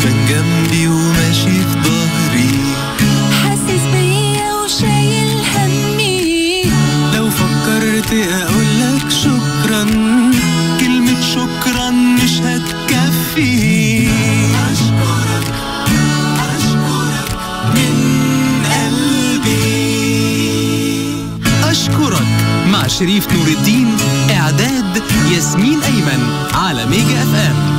دايما جنبي وماشي في ظهري حاسس بيا وشايل همي لو فكرت اقولك شكرا كلمة شكرا مش هتكفي اشكرك اشكرك من قلبي اشكرك مع شريف نور الدين اعداد ياسمين ايمن على ميجا اف ام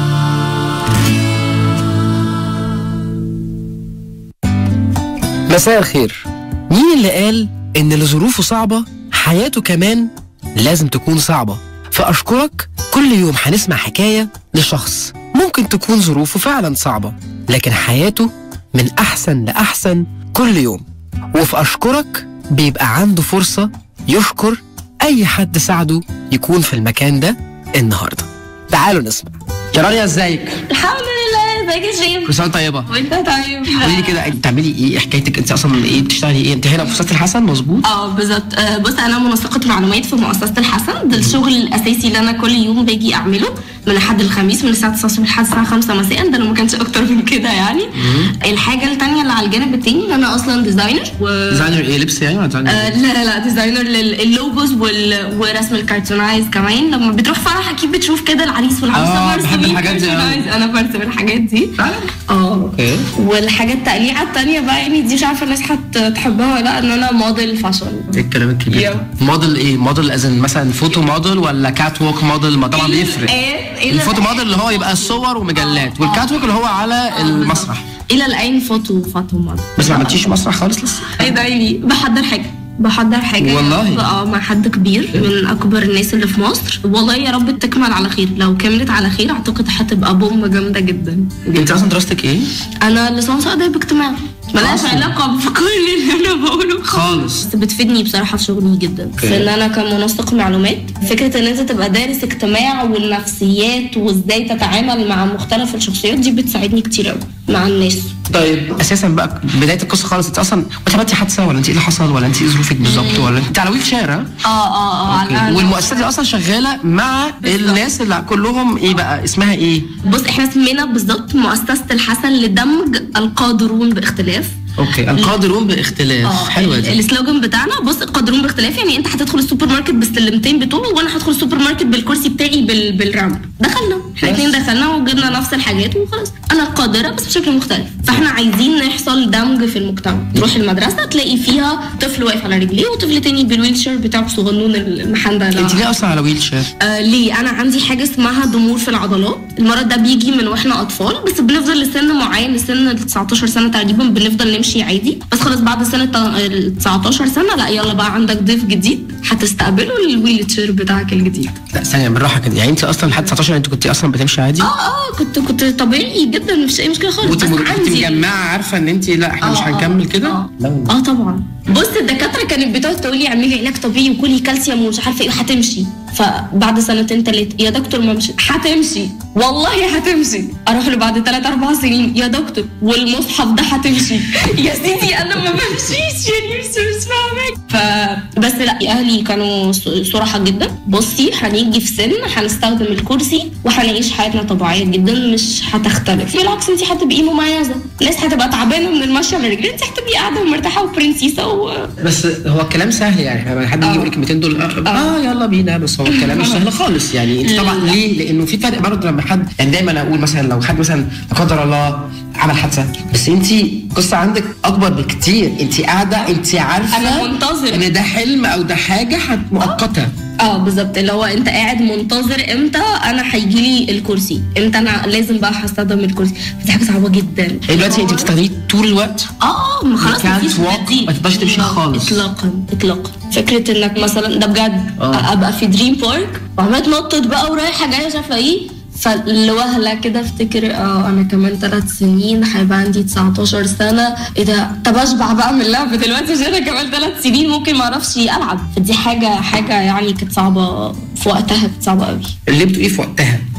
مساء الخير مين اللي قال ان اللي ظروفه صعبة حياته كمان لازم تكون صعبة فأشكرك كل يوم هنسمع حكاية لشخص ممكن تكون ظروفه فعلا صعبة لكن حياته من أحسن لأحسن كل يوم وفي أشكرك بيبقى عنده فرصة يشكر أي حد ساعده يكون في المكان ده النهاردة تعالوا نسمع يا رانيا ازيك؟ الحمد لله ازيك يا شريف كل سنة طيبة وانت طيب قولي لي كده انت بتعملي ايه حكايتك انت اصلا ايه بتشتغلي ايه انت هنا في مؤسسه الحسن مظبوط اه بالظبط آه، بص انا منسقه معلومات في مؤسسه الحسن ده الشغل الاساسي اللي انا كل يوم باجي اعمله من الاحد للخميس من الساعه 9 الصبح لحد الساعه 5 مساء ده لو ما كانش اكتر من كده يعني الحاجه الثانيه اللي على الجانب التاني ان انا اصلا ديزاينر و ديزاينر ايه لبس يعني ولا ديزاينر آه إيه؟ لا لا لا ديزاينر لللوجوز وال... ورسم الكرتونايز كمان لما بتروح فرح اكيد بتشوف كده العريس والعروسه آه، مرسومين بحب الحاجات دي أوي. كرتونايز. انا برسم الحاجات دي فعلا اه اوكي والحاجه التقليعه التانية بقى يعني دي مش عارفه الناس هتحبها ولا لا ان انا موديل فاشن ايه الكلام الكبير يلا. ده؟ موديل ايه موديل ازن مثلا فوتو موديل ولا كات ووك موديل ما طبعا بيفرق إيه؟ الفوتو موديل اللي هو يبقى صور ومجلات والكات ووك اللي هو على المسرح الى الان فوتو فوتو موديل بس ما عملتيش مسرح خالص لسه ايه ده يعني بحضر حاجه بحضر حاجه والله؟ اه مع حد كبير من اكبر الناس اللي في مصر والله يا رب تكمل على خير لو كملت على خير اعتقد هتبقى بوم جامده جدا انت اصلا دراستك ايه انا ليسانس اداب اجتماعي ملهاش أصلاً. علاقه بكل اللي انا بقوله خالص بس بتفيدني بصراحه في شغلي جدا في ان انا كمنسق معلومات فكره ان انت تبقى دارس اجتماع والنفسيات وازاي تتعامل مع مختلف الشخصيات دي بتساعدني كتير قوي مع الناس طيب اساسا بقى بدايه القصه خالص انت اصلا انت عملتي حادثه ولا انت ايه اللي حصل ولا انت ايه ظروفك بالظبط ولا انت على ويل شير ها؟ اه اه اه أوكي. على- والمؤسسه دي اصلا شغاله مع الناس اللي كلهم ايه بقى اسمها ايه؟ بص احنا اسمنا بالظبط مؤسسه الحسن لدمج القادرون باختلاف اوكي القادرون باختلاف حلوه ال- دي السلوجان بتاعنا بص القادرون باختلاف يعني انت هتدخل السوبر ماركت بالسلمتين بتوعه وانا هدخل السوبر ماركت بالكرسي بتاعي بال... بالرامب دخلنا احنا بس. الاثنين دخلنا وجبنا نفس الحاجات وخلاص انا قادره بس بشكل مختلف فاحنا عايزين نحصل دمج في المجتمع تروح المدرسه تلاقي فيها طفل واقف على رجليه وطفل تاني بالويل شير بتاعه صغنون المحندة انت ليه اصلا على ويل شير؟ آه ليه انا عندي حاجه اسمها ضمور في العضلات المرض ده بيجي من واحنا اطفال بس بنفضل لسن معين لسن ال 19 سنه تقريبا بنفضل نمشي عادي بس خلاص بعد سنه ال 19 سنه لا يلا بقى عندك ضيف جديد هتستقبله الويل تشير بتاعك الجديد لا ثانيه بالراحه كده يعني انت اصلا لحد 19 انت كنت اصلا بتمشي عادي؟ اه اه كنت كنت طبيعي جدا مفيش اي مشكله خالص وانت بس كنت عندي مجمعه عارفه ان انت لا احنا مش آه، آه، هنكمل كده؟ اه لا والله. اه طبعا بص الدكاتره كانت بتقعد تقول لي اعملي علاج طبيعي وكلي كالسيوم ومش عارفه ايه وهتمشي فبعد سنتين ثلاثه يا دكتور ما مش هتمشي والله هتمشي اروح له بعد ثلاث اربع سنين يا دكتور والمصحف ده هتمشي يا سيدي انا ما بمشيش يعني مش مش فاهمك فبس لا اهلي كانوا ص- صراحه جدا بصي هنيجي في سن هنستخدم الكرسي وهنعيش حياتنا طبيعيه جدا مش هتختلف بالعكس انت هتبقي مميزه الناس هتبقى تعبانه من المشي على رجلين انت هتبقي قاعده ومرتاحه وبرنسيسه و... بس هو الكلام سهل يعني احنا لما حد يجي آه. يقول لك الكلمتين دول اه, آه يلا بينا بس هو الكلام مش سهل خالص يعني انت طبعا لا. ليه؟ لانه في فرق برضه لما حد يعني دايما اقول مثلا لو حد مثلا لا قدر الله عمل حادثه بس انت قصه عندك اكبر بكتير انت قاعده انت عارفه أنا منتظرة. ان ده حلم او ده حاجه هت- مؤقته اه بالظبط اللي هو انت قاعد منتظر امتى انا هيجي لي الكرسي امتى انا لازم بقى هستخدم الكرسي فدي حاجه صعبه جدا يعني دلوقتي انت بتستخدميه طول الوقت اه ما خلاص You can't مفيش walk، بديل. ما تقدرش تمشي لا، خالص. اطلاقا اطلاقا فكره انك مثلا ده بجد آه. ابقى في دريم بارك وعمال تنطط بقى ورايحه جايه مش عارفه ايه فالوهله كده افتكر اه انا كمان ثلاث سنين هيبقى عندي 19 سنه ايه ده طب اشبع بقى من اللعب دلوقتي عشان انا كمان ثلاث سنين ممكن ما اعرفش العب فدي حاجه حاجه يعني كانت صعبه في وقتها كانت صعبه قوي اللي بتقوليه في وقتها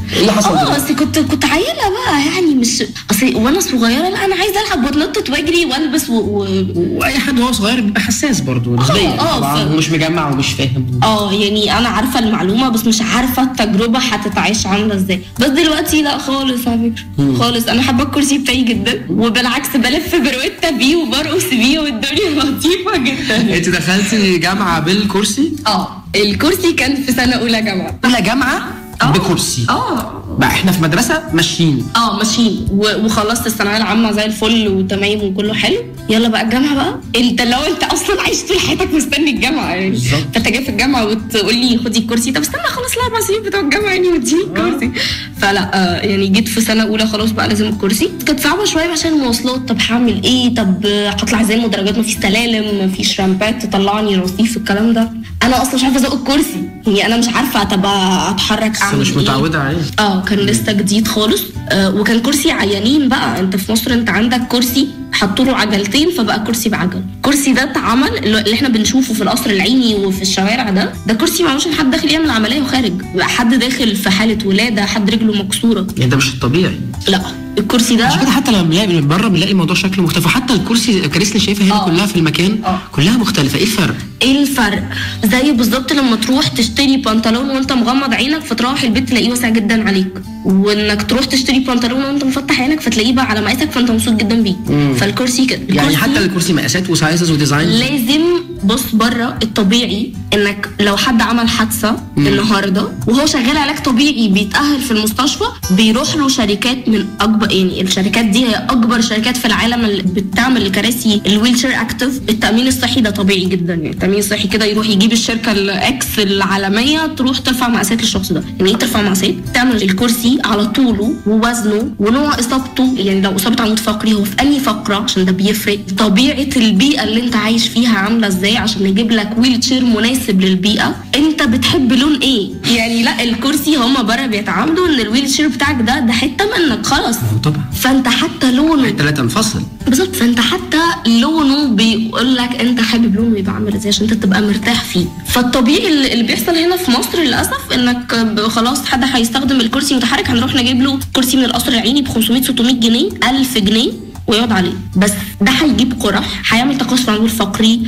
ايه اللي حصل اه دلوقتي؟ اصل كنت كنت عيله بقى يعني مش اصل وانا صغيره لا انا عايزه العب واتنطط واجري والبس و... و... واي حد وهو صغير بيبقى حساس برضه نسبيا آه، طبعا ف- ومش مجمع ومش فاهم اه يعني انا عارفه المعلومه بس مش عارفه التجربه هتتعيش عامله ازاي بس دلوقتي لا خالص على فكره خالص انا حابه الكرسي بتاعي جدا وبالعكس بلف برويتا بيه وبرقص بيه والدنيا لطيفه جدا انت دخلتي جامعه بالكرسي اه الكرسي كان في سنه اولى جامعه اولى جامعه آه. بكرسي اه بقى احنا في مدرسه ماشيين اه ماشيين و- وخلصت الثانويه العامه زي الفل وتمام وكله حلو يلا بقى الجامعه بقى انت لو انت اصلا عايش طول حياتك مستني الجامعه يعني بالظبط. فانت جاي في الجامعه وتقول لي خدي الكرسي طب استنى خلاص الاربع سنين بتوع الجامعه يعني واديني الكرسي فلا آه يعني جيت في سنه اولى خلاص بقى لازم الكرسي كانت صعبه شويه عشان المواصلات طب هعمل ايه طب آه، هطلع ازاي المدرجات مفيش سلالم مفيش رامبات تطلعني رصيف الكلام ده انا اصلا مش عارفه ازق الكرسي يعني انا مش عارفه طب اتحرك بس اعمل مش إيه؟ متعوده عليه اه كان لسه جديد خالص آه وكان كرسي عيانين بقى انت في مصر انت عندك كرسي حطوا له عجلتين فبقى كرسي بعجل الكرسي ده اتعمل اللي اللي احنا بنشوفه في القصر العيني وفي الشوارع ده ده كرسي معمولش إن حد داخل يعمل عمليه وخارج بقى حد داخل في حاله ولاده حد رجله مكسوره يعني ده مش الطبيعي لا الكرسي ده عشان كده حتى لما بنلاقي من بره بنلاقي الموضوع شكله مختلف وحتى الكرسي الكراسي اللي شايفها هنا آه. كلها في المكان آه. كلها مختلفه ايه الفرق؟ ايه الفرق زي بالظبط لما تروح تشتري بنطلون وانت مغمض عينك فتروح البيت تلاقيه واسع جدا عليك وانك تروح تشتري بنطلون وانت مفتح عينك فتلاقيه بقى على مقاسك فانت مبسوط جدا بيه مم. فالكرسي كده يعني الكرسي حتى الكرسي مقاسات وسايزز وديزاين لازم بص بره الطبيعي انك لو حد عمل حادثه النهارده وهو شغال علاج طبيعي بيتاهل في المستشفى بيروح له شركات من اكبر يعني الشركات دي هي اكبر شركات في العالم اللي بتعمل الكراسي الويل شير اكتف التامين الصحي ده طبيعي جدا يعني التامين الصحي كده يروح يجيب الشركه الاكس العالميه تروح ترفع مقاسات للشخص ده يعني ايه ترفع مقاسات تعمل الكرسي على طوله ووزنه ونوع اصابته يعني لو اصابه عمود فقري هو في انهي فقره عشان ده بيفرق طبيعه البيئه اللي انت عايش فيها عامله ازاي عشان نجيب لك ويل شير مناسب للبيئه انت بتحب لون ايه يعني لا الكرسي هما بره بيتعاملوا ان الويل شير بتاعك ده ده حته منك خلاص طبعا فانت حتى لونه لا تنفصل بالظبط فانت حتى لونه بيقول لك انت حابب لونه يبقى عامل ازاي عشان انت تبقى مرتاح فيه فالطبيعي اللي اللي بيحصل هنا في مصر للاسف انك ب- خلاص حد هيستخدم الكرسي متحرك هنروح نجيب له كرسي من القصر العيني ب 500 600 جنيه 1000 جنيه ويقعد عليه بس ده هيجيب قرح هيعمل تقصف عمود فقري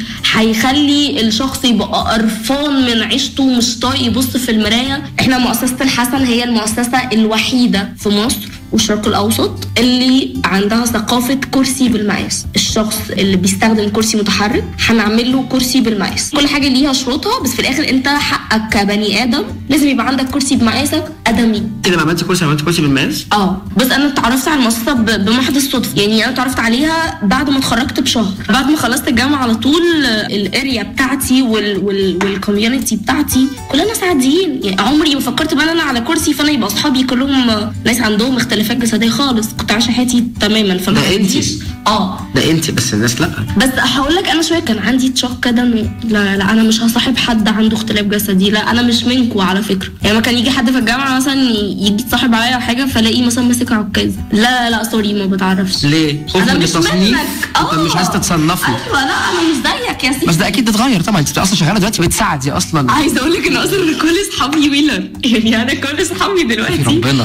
هيخلي الشخص يبقى قرفان من عيشته مش طايق يبص في المرايه احنا مؤسسه الحسن هي المؤسسه الوحيده في مصر والشرق الاوسط اللي عندها ثقافه كرسي بالمقاس الشخص اللي بيستخدم كرسي متحرك هنعمل له كرسي بالمقاس كل حاجه ليها شروطها بس في الاخر انت حقك كبني ادم لازم يبقى عندك كرسي بمقاسك ادمي انت لما عملت كرسي عملت كرسي بالمقاس اه بس انا اتعرفت على المؤسسه ب- بمحض الصدفه يعني انا اتعرفت عليها بعد ما اتخرجت بشهر بعد ما خلصت الجامعه على طول آه، الاريا بتاعتي وال وال والكوميونتي بتاعتي كلنا ناس عاديين يعني عمري ما فكرت بقى إن انا على كرسي فانا يبقى اصحابي كلهم آه، ناس عندهم اختلافات جسديه خالص كنت عايشه حياتي تماما فما ده انتي. عنديش اه ده انت بس الناس لا بس هقول لك انا شويه كان عندي تشوك كده انه لا لا انا مش هصاحب حد عنده اختلاف جسدي لا انا مش منكو على فكره يعني ما كان يجي حد في الجامعه مثلا ي- يجي يتصاحب عليا او حاجه فلاقيه مثلا ماسك عكاز لا لا لا سوري ما بتعرفش ليه؟ خوف انا من مش التصنيف منك انت مش عايز تتصنفي ايوه لا انا مش زيك يا سيدي بس ده اكيد اتغير طبعا انت اصلا شغاله دلوقتي بتساعدي اصلا عايزه اقول لك ان اصلا كل اصحابي ويلر يعني انا كل اصحابي دلوقتي ربنا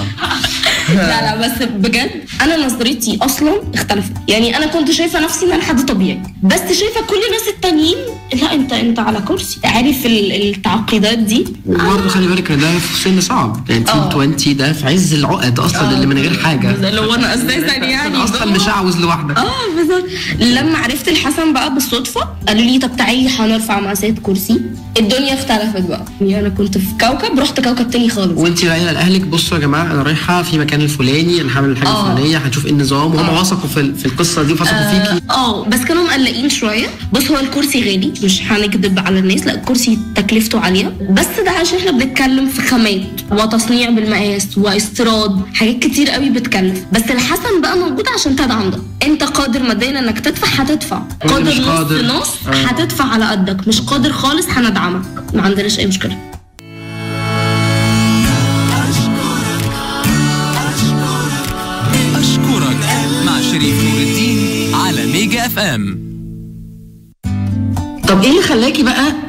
لا لا بس بجد انا نظرتي اصلا اختلفت يعني انا كنت شايفه نفسي ان انا حد طبيعي بس شايفه كل الناس التانيين لا انت انت على كرسي عارف ال- التعقيدات دي وبرضه خلي بالك ان ده في سن صعب يعني اه. 20 ده في عز العقد اصلا اللي من غير حاجه لو انا اساسا يعني اصلا مشعوذ لوحدك اه بالظبط لما عرفت الحسن بقى بالصدفه قالوا لي طب تعالي هنرفع مقاسات كرسي الدنيا اختلفت بقى يعني انا كنت في كوكب رحت كوكب تاني خالص وانت قايله لاهلك بصوا يا جماعه انا رايحه في مكان الفلاني انا هعمل الحاجه اه. الفلانيه هنشوف ايه النظام وهم وثقوا في في القصه دي وثقوا فيكي اه بس كانوا مقلقين شويه بص هو الكرسي غالي مش هنكذب على الناس لا الكرسي تكلفته عاليه بس ده عشان احنا بنتكلم في خامات وتصنيع بالمقاس واستيراد حاجات كتير قوي بتكلف بس الحسن بقى موجود عشان تدعم ده انت قادر ماديا انك تدفع هتدفع واللي قادر مش نص قادر. نص آه. هتدفع على قدك مش قادر خالص هندعمك ما عندناش اي مشكله أشكرك مع شريف نور الدين على ميجا اف ام طب ايه اللي خلاكي بقى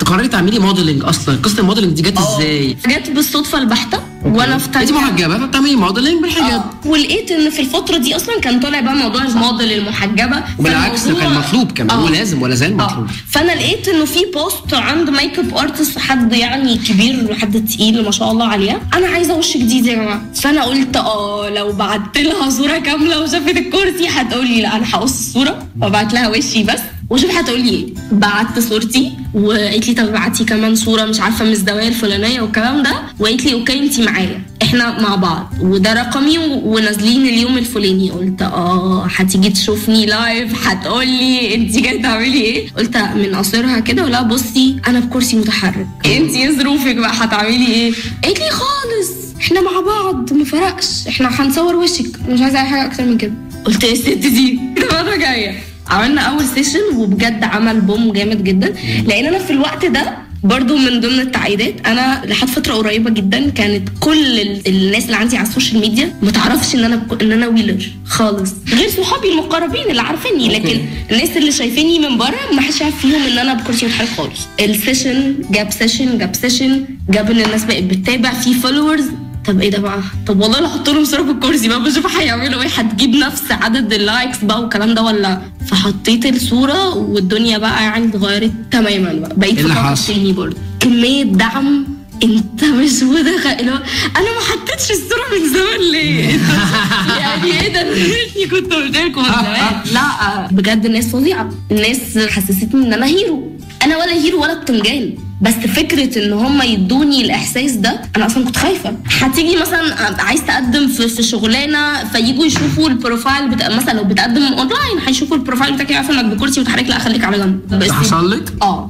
قررتي تعملي موديلنج اصلا قصه الموديلنج دي جت ازاي جت بالصدفه البحته وانا في انت تانية محجبه فبتعملي موديلنج بالحجاب آه. ولقيت ان في الفتره دي اصلا كان طالع بقى موضوع الموديل المحجبه وبالعكس ده فالموضوع- كان مطلوب كمان آه. ولازم ولا زال مطلوب اه فانا لقيت انه في بوست عند ميك اب ارتست حد يعني كبير حد تقيل ما شاء الله عليها انا عايزه وش جديد يا جماعه فانا قلت اه لو بعت لها صوره كامله وشافت الكرسي هتقول لي لا انا هقص الصوره وابعت لها وشي بس وشوف هتقول لي ايه بعت صورتي وقالت لي طب ابعتي كمان صوره مش عارفه من الزوايا الفلانيه والكلام ده وقالت لي اوكي انت معايا احنا مع بعض وده رقمي و- ونازلين اليوم الفلاني قلت اه هتيجي تشوفني لايف هتقول لي انت جايه تعملي ايه قلت من قصرها كده ولا بصي انا بكرسي متحرك انت ايه ظروفك بقى هتعملي ايه قالت لي خالص احنا مع بعض ما فرقش احنا هنصور وشك مش عايزه اي حاجه اكتر من كده قلت ايه الست دي المره جايه عملنا اول سيشن وبجد عمل بوم جامد جدا لان انا في الوقت ده برضو من ضمن التعقيدات انا لحد فتره قريبه جدا كانت كل ال- الناس اللي عندي على السوشيال ميديا ما تعرفش ان انا بك- ان انا ويلر خالص غير صحابي المقربين اللي عارفيني لكن الناس اللي شايفيني من بره ما حدش عارف فيهم ان انا بكرسي متحرك خالص السيشن جاب سيشن جاب سيشن جاب ان الناس بقت بتتابع في فولورز طب ايه ده بقى؟ طب والله لو احط لهم صوره في الكرسي بقى بشوف هيعملوا ايه هتجيب نفس عدد اللايكس بقى والكلام ده ولا فحطيت الصوره والدنيا بقى يعني اتغيرت تماما بقى بقيت إيه اللي في كوكب حصل؟ تاني برضه كميه دعم انت مش متخيل اللي هو انا ما حطيتش الصوره من زمان ليه؟ انت مش- يعني ايه ده أنا ريتني كنت قلت لكم من زمان لا بجد الناس فظيعه الناس حسستني ان انا هيرو انا ولا هيرو ولا بتنجان بس فكره ان هم يدوني الاحساس ده انا اصلا كنت خايفه هتيجي مثلا عايز تقدم في, في شغلانه فييجوا يشوفوا البروفايل بتاع مثلا لو بتقدم اونلاين هيشوفوا البروفايل بتاعك يعرفوا انك بكرسي متحرك لا خليك على جنب بس ده حصل لك؟ اه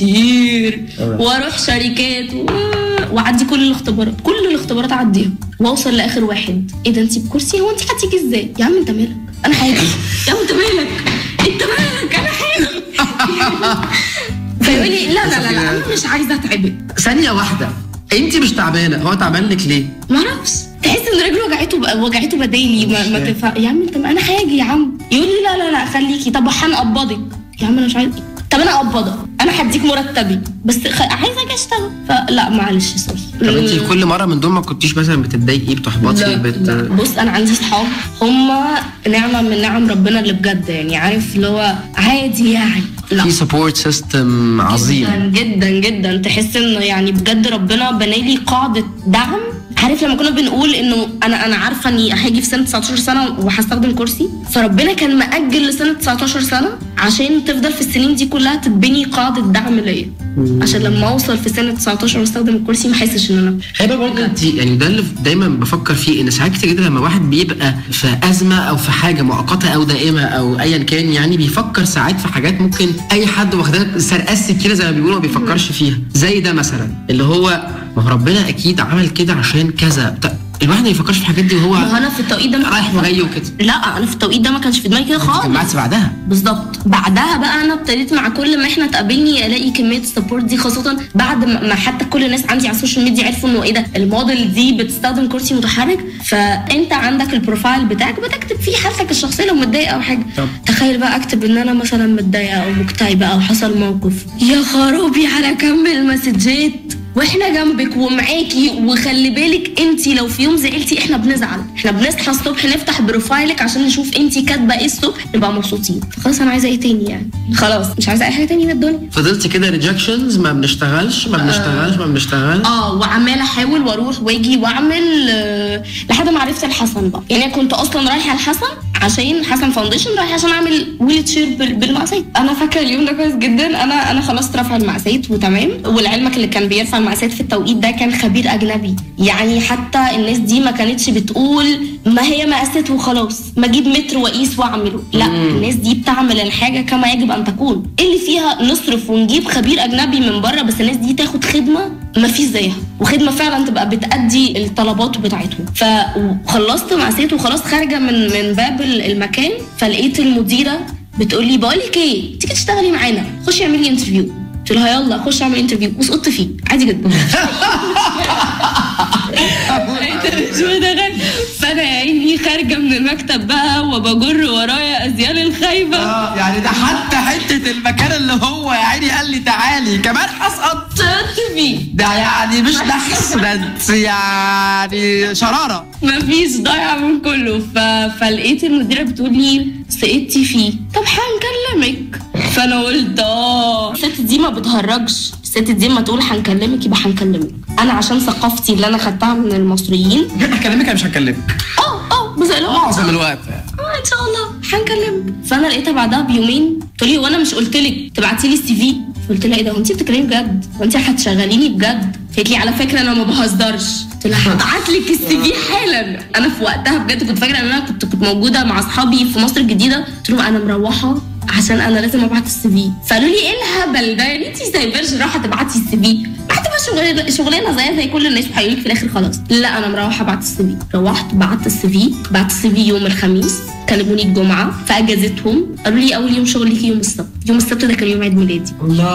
كتير واروح شركات و... واعدي كل الاختبارات كل الاختبارات اعديها واوصل لاخر واحد ايه ده انت بكرسي هو انت هتيجي ازاي يا عم انت مالك انا حاجه يا عم انت مالك انت مالك انا حاجه فيقول لي لا لا لا, لا انا مش عايزه اتعبك ثانيه واحده انت مش تعبانه هو تعبان لك ليه؟ ما اعرفش تحس ان رجله وجعته بقى وجعته بدالي ما, ما تنفع يا عم انت انا هاجي يا عم يقول لي لا لا لا خليكي طب هنقبضك يا عم انا مش عايز طب انا اقبضك انا هديك مرتبي بس خ... عايزه اجي اشتغل فلا معلش سوري طب انت كل مره من دول ما كنتيش مثلا بتتضايقي بتحبطي لا, بت... لا بص انا عندي صحاب هم نعمه من نعم ربنا اللي بجد يعني عارف اللي هو عادي يعني لا في سبورت سيستم عظيم جدا جدا جدا تحس انه يعني بجد ربنا بنالي قاعده دعم عارف لما كنا بنقول انه انا انا عارفه اني هاجي في سنه 19 سنه وهستخدم كرسي فربنا كان مأجل لسنه 19 سنه عشان تفضل في السنين دي كلها تتبني قاعده دعم ليا عشان لما اوصل في سنه 19 واستخدم الكرسي ما احسش ان انا هيبقى برضه انت يعني ده اللي دايما بفكر فيه ان ساعات كتير جدا لما واحد بيبقى في ازمه او في حاجه مؤقته او دائمه او ايا كان يعني بيفكر ساعات في حاجات ممكن اي حد واخدها سرقس كده زي ما بيقولوا ما بيفكرش فيها زي ده مثلا اللي هو ما هو ربنا اكيد عمل كده عشان كذا طب الواحد ما يفكرش في الحاجات دي ما هو وهو انا في التوقيت ده ما رايح كنتش وجاي وكده لا انا في التوقيت ده ما كانش في دماغي كده كان خالص بعد بعدها بالظبط بعدها بقى انا ابتديت مع كل ما احنا تقابلني الاقي كميه السبورت دي خاصه بعد ما ما حتى كل الناس عندي على السوشيال ميديا عرفوا انه ايه ده الموديل دي بتستخدم كرسي متحرك فانت عندك البروفايل بتاعك بتكتب فيه حالتك الشخصيه لو متضايقه او حاجه طب. تخيل بقى اكتب ان انا مثلا متضايقه او مكتئبه او حصل موقف يا خرابي على كم المسجات واحنا جنبك ومعاكي وخلي بالك انت لو في يوم زعلتي احنا بنزعل احنا بنصحى الصبح نفتح بروفايلك عشان نشوف انت كاتبه ايه الصبح نبقى مبسوطين خلاص انا عايزه ايه تاني يعني خلاص مش عايزه اي حاجه تاني من الدنيا فضلت كده ريجكشنز ما بنشتغلش ما بنشتغلش ما بنشتغلش اه وعماله احاول واروح واجي واعمل آه، لحد ما عرفت الحسن بقى يعني انا كنت اصلا رايحه الحسن عشان حسن فاونديشن رايحه عشان اعمل ويل تشير بال- بالمقاسات انا فاكره اليوم ده كويس جدا انا انا خلاص رافعه المقاسات وتمام ولعلمك اللي كان بيرفع المقاسات في التوقيت ده كان خبير اجنبي يعني حتى الناس دي ما كانتش بتقول ما هي مقاسات وخلاص ما اجيب متر واقيس واعمله لا الناس دي بتعمل الحاجه كما يجب ان تكون إيه اللي فيها نصرف ونجيب خبير اجنبي من بره بس الناس دي تاخد خدمه ما فيش زيها وخدمه فعلا تبقى بتأدي الطلبات بتاعتهم فخلصت مقاسات وخلاص خارجه من من باب المكان فلقيت المديره بتقول لي بقول لك ايه تيجي تشتغلي معانا خشي اعملي انترفيو قلت لها يلا خش اعمل انترفيو وسقطت فيه عادي جدا لقيت مش متخيل فانا يا عيني خارجه من المكتب بقى وبجر ورايا ازيال الخايبه اه يعني ده حتى حته المكان اللي هو يا عيني قال لي تعالي كمان هسقط سقطت فيه ده يعني مش نحس ده انت يعني شراره مفيش ضايعه من كله ف... فلقيت المديره بتقول لي سقطتي فيه طب هنكلمك فانا قلت اه الست دي ما بتهرجش الست دي ما تقول هنكلمك يبقى هنكلمك انا عشان ثقافتي اللي انا خدتها من المصريين هكلمك انا مش هكلمك اه اه بس لا معظم الوقت اه ان شاء الله هنكلمك فانا لقيتها بعدها بيومين تقول لي وانا مش قلت لك تبعتي لي السي في قلت لها ايه ده هو انت بتتكلمي بجد وانت هتشغليني بجد قالت لي على فكره انا ما بهزرش قلت لها هبعت لك السي في حالا انا في وقتها بجد كنت فاكره ان انا كنت كنت موجوده مع اصحابي في مصر الجديده قلت لهم انا مروحه عشان انا لازم ابعت السي في فقالوا لي ايه الهبل ده يعني انت سايباش رايحه تبعتي السي في ما هتبقى شغل- شغلانه زيها زي كل الناس وهيقول لك في الاخر خلاص لا انا مروحه ابعت السي في روحت بعت السي في بعت السي في يوم الخميس كلموني الجمعه في اجازتهم قالوا لي اول يوم شغل ليكي يوم السبت يوم السبت ده كان يوم عيد ميلادي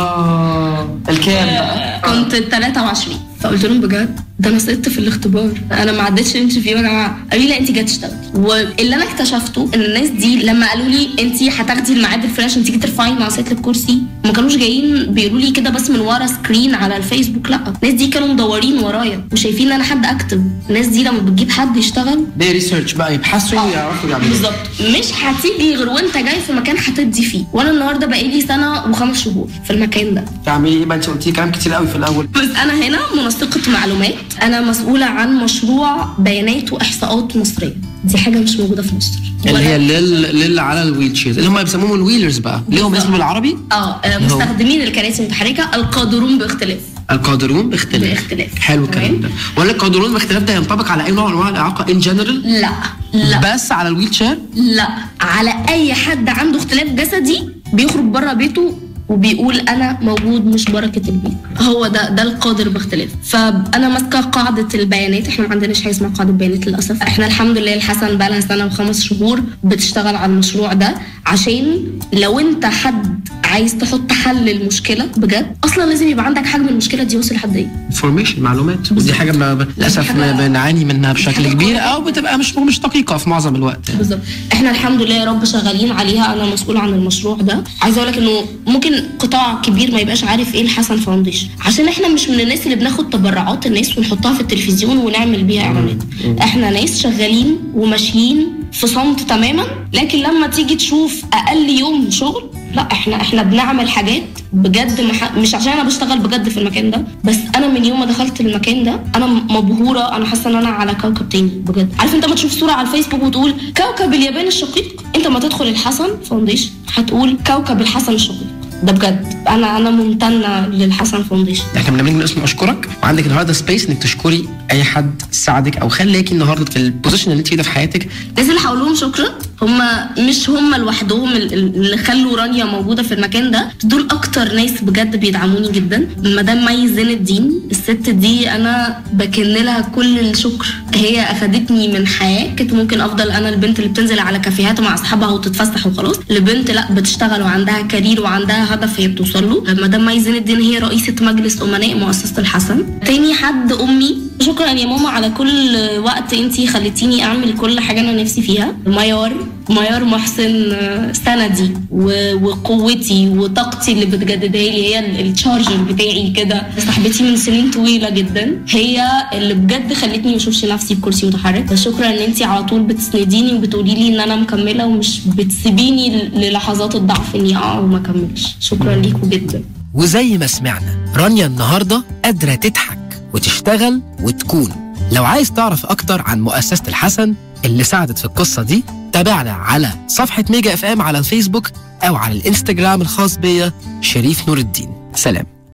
الله الكام بقى كنت 23 فقلت لهم بجد ده انا سقطت في الاختبار انا ما عدتش انترفيو يا جماعه قالوا لي لا انت جايه تشتغلي واللي انا اكتشفته ان الناس دي لما قالوا لي انت هتاخدي الميعاد الفلاني عشان تيجي ترفعي مع ست الكرسي ما كانوش جايين بيقولوا لي كده بس من ورا سكرين على الفيسبوك لا الناس دي كانوا مدورين ورايا وشايفين ان انا حد اكتب الناس دي لما بتجيب حد يشتغل ده ريسيرش بقى يبحثوا ويعرفوا يعملوا بالظبط مش هتيجي غير وانت جاي في مكان هتدي فيه وانا النهارده بقالي سنه وخمس شهور في المكان ده تعملي ايه بقى انت قلتي كلام كتير قوي في الاول بس انا هنا منسقة معلومات انا مسؤولة عن مشروع بيانات واحصاءات مصرية دي حاجة مش موجودة في مصر اللي ولا- هي لل لل على الويل شيرز اللي هم بيسموهم الويلرز بقى ليهم اسم بالعربي اه آه، مستخدمين الكراسي المتحركة القادرون باختلاف القادرون باختلاف باختلاف. حلو الكلام تمام. ده ولا القادرون باختلاف ده ينطبق على اي نوع من انواع الاعاقه ان جنرال لا لا بس على الويل شير لا على اي حد عنده اختلاف جسدي بيخرج بره بيته وبيقول انا موجود مش بركه البيت هو ده ده القادر باختلاف فانا ماسكه قاعده البيانات احنا ما عندناش حاجه اسمها قاعده بيانات للاسف احنا الحمد لله الحسن بقى لها سنه وخمس شهور بتشتغل على المشروع ده عشان لو انت حد عايز تحط حل للمشكله بجد اصلا لازم يبقى عندك حجم المشكله دي وصل لحد ايه انفورميشن معلومات ودي حاجه ما ب- للاسف حاجة- ما بنعاني منها بشكل حاجة كبير قوية. او بتبقى مش مش دقيقه في معظم الوقت بالظبط احنا الحمد لله يا رب شغالين عليها انا مسؤوله عن المشروع ده عايزه اقول لك انه ممكن قطاع كبير ما يبقاش عارف ايه الحسن فاونديشن عشان احنا مش من الناس اللي بناخد تبرعات الناس ونحطها في التلفزيون ونعمل بيها اعلانات احنا ناس شغالين وماشيين في صمت تماما لكن لما تيجي تشوف اقل يوم شغل لا احنا احنا بنعمل حاجات بجد مح... مش عشان انا بشتغل بجد في المكان ده بس انا من يوم ما دخلت المكان ده انا مبهوره انا حاسه ان انا على كوكب تاني بجد عارف انت ما تشوف صوره على الفيسبوك وتقول كوكب اليابان الشقيق انت ما تدخل الحسن فاونديشن هتقول كوكب الحسن الشقيق ده بجد انا انا ممتنه للحسن فاونديشن احنا بنعمل من اسم اشكرك وعندك النهارده سبيس انك تشكري اي حد ساعدك او خلاكي النهارده في البوزيشن اللي انت فيه ده في حياتك الناس اللي هقول لهم شكرا هم مش هم لوحدهم ال- ال- اللي خلوا رانيا موجوده في المكان ده دول اكتر ناس بجد بيدعموني جدا مدام مي زين الدين الست دي انا بكن لها كل الشكر هي اخدتني من حياه كنت ممكن افضل انا البنت اللي بتنزل على كافيهات مع اصحابها وتتفسح وخلاص لبنت لا بتشتغل وعندها كارير وعندها هدف هي بتوصل له مدام مي زين الدين هي رئيسه مجلس امناء مؤسسه الحسن تاني حد امي شكرا يا ماما على كل وقت انتي خليتيني اعمل كل حاجه انا نفسي فيها ميار ميار محسن آه، سندي و- وقوتي وطاقتي اللي بتجددها لي هي ال- التشارجر بتاعي كده صاحبتي من سنين طويله جدا هي اللي بجد خلتني ما اشوفش نفسي بكرسي متحرك شكرا ان انتي على طول بتسنديني وبتقولي لي ان انا مكمله ومش بتسيبيني ل- للحظات الضعف اني اقع وما اكملش شكرا ليكوا جدا وزي ما سمعنا رانيا النهارده قادره تضحك وتشتغل وتكون لو عايز تعرف اكتر عن مؤسسه الحسن اللي ساعدت في القصه دي تابعنا على صفحه ميجا اف ام على الفيسبوك او على الانستجرام الخاص بيا شريف نور الدين سلام